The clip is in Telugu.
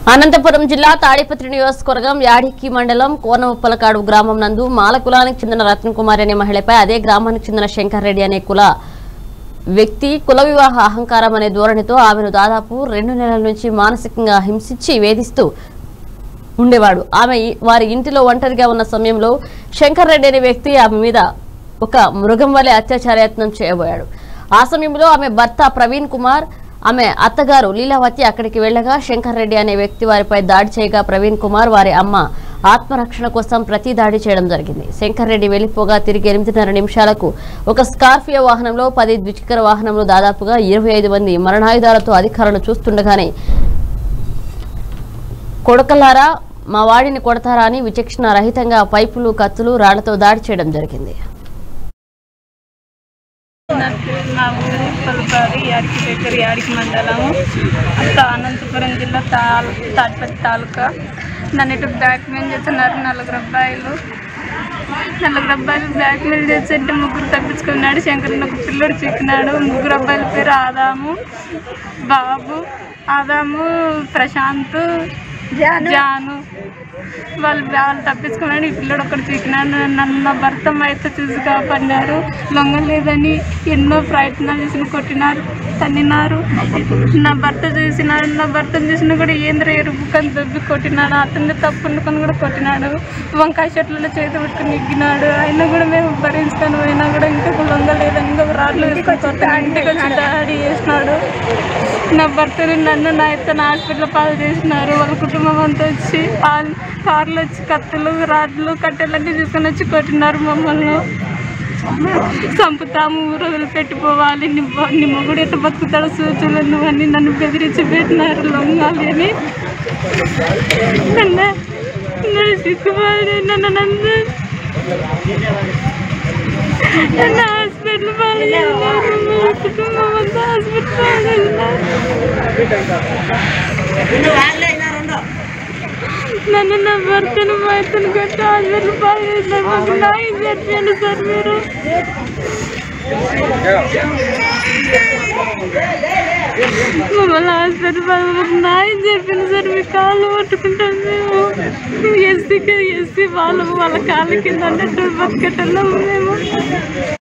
అనంతపురం జిల్లా తాడిపత్రి నియోజకవర్గం యాడికి మండలం కోనముప్పలకాడు గ్రామం నందు మాల కులానికి చెందిన రత్నకుమారి అనే మహిళపై అదే గ్రామానికి చెందిన శంకర్ రెడ్డి అనే కుల వ్యక్తి కుల వివాహ అహంకారం అనే ధోరణితో ఆమెను దాదాపు రెండు నెలల నుంచి మానసికంగా హింసించి వేధిస్తూ ఉండేవాడు ఆమె ఈ- వారి ఇంటిలో ఒంటరిగా ఉన్న సమయంలో శంకర్ రెడ్డి అనే వ్యక్తి ఆమె మీద ఒక మృగం వలె అత్యాచారయత్నం చేయబోయాడు ఆ సమయంలో ఆమె భర్త ప్రవీణ్ కుమార్ ఆమె అత్తగారు లీలావతి అక్కడికి వెళ్ళగా శంకర్ రెడ్డి అనే వ్యక్తి వారిపై దాడి చేయగా ప్రవీణ్ కుమార్ వారి అమ్మ ఆత్మరక్షణ కోసం ప్రతి దాడి చేయడం జరిగింది శంకర్ రెడ్డి వెళ్లిపోగా తిరిగి ఎనిమిదిన్నర నిమిషాలకు ఒక స్కార్పియో వాహనంలో పది ద్విచక్ర వాహనంలో దాదాపుగా ఇరవై ఐదు మంది మరణాయుధాలతో అధికారులు చూస్తుండగానే కొడకలారా మా వాడిని కొడతారా అని విచక్షణ రహితంగా పైపులు కత్తులు రాళ్లతో దాడి చేయడం జరిగింది నా పేరు నా ఊరు పలుపారి యాడికి దగ్గర యాడికి మండలము అంత అనంతపురం జిల్లా తాల్ తాటిపత్తి తాలూకా నన్ను ఇటు బ్లాక్మెయిల్ చేస్తున్నారు నలుగురు అబ్బాయిలు నలుగురు అబ్బాయిలు బ్లాక్మెయిల్ చేస్తుంటే ముగ్గురు తప్పించుకున్నాడు శంకర్ ఒక పిల్లడు చిక్కినాడు ముగ్గురు అబ్బాయిల పేరు ఆదాము బాబు ఆదాము ప్రశాంత్ జాను వాళ్ళు వాళ్ళు తప్పించుకున్నాడు ఈ పిల్లడు ఒకటి చిక్కినాడు నన్ను నా భర్త అయితే చూసి కాపాడినారు లొంగలేదని ఎన్నో ప్రయత్నాలు చేసిన కొట్టినారు తన్నినారు నా భర్త చూసినాడు నా భర్తను చూసినా కూడా ఏంద్ర ఎరుపు కని దొబ్బి కొట్టినాడు అతన్ని తప్పుకొని కూడా కొట్టినాడు వంకాయ చెట్లలో చేతి పట్టుకుని నెగ్గినాడు అయినా కూడా మేము భరించుకొని పోయినా కూడా ఇంకా లొంగలేదని ఇంకా రాళ్ళు వేసుకొని కొట్టాను ఇంటికి వచ్చి దాడి చేసినాడు నా భర్తని నన్ను నా ఇతను హాస్పిటల్ పాలు చేసినారు వాళ్ళ కుటుంబం అంతా వచ్చి పాలు కార్లు వచ్చి కత్తులు రాడ్లు కట్టెలన్నీ తీసుకొని వచ్చి కొట్టినారు మమ్మల్ని చంపుతాము ఊరు పెట్టిపోవాలి నీ బ- నీ మొగుడు ఎట్ట బతుకుతాడు సూచనలు నువ్వన్నీ నన్ను బెదిరించి పెట్టినారు లొంగాలి అని నన్ను నా సిగ్గుమారి నన్ను నన్ను నన్ను హాస్పిటల్ పాలు చేసినారు మా కుటుంబం అంతా హాస్పిటల్ పాలు చేసినారు నన్ను నా భర్తను మైతను కొట్టి హాస్పిటల్ పాలు చేసినారు మాకు న్యాయం చెప్పండి సార్ మీరు మమ్మల్ని హాస్పిటల్ పాలు మాకు న్యాయం చెప్పండి సార్ మీ కాళ్ళు పట్టుకుంటాం మేము ఎస్సీకి ఎస్సీ వాళ్ళు వాళ్ళ కాళ్ళ కింద అంటే బతికెట్టలో మేము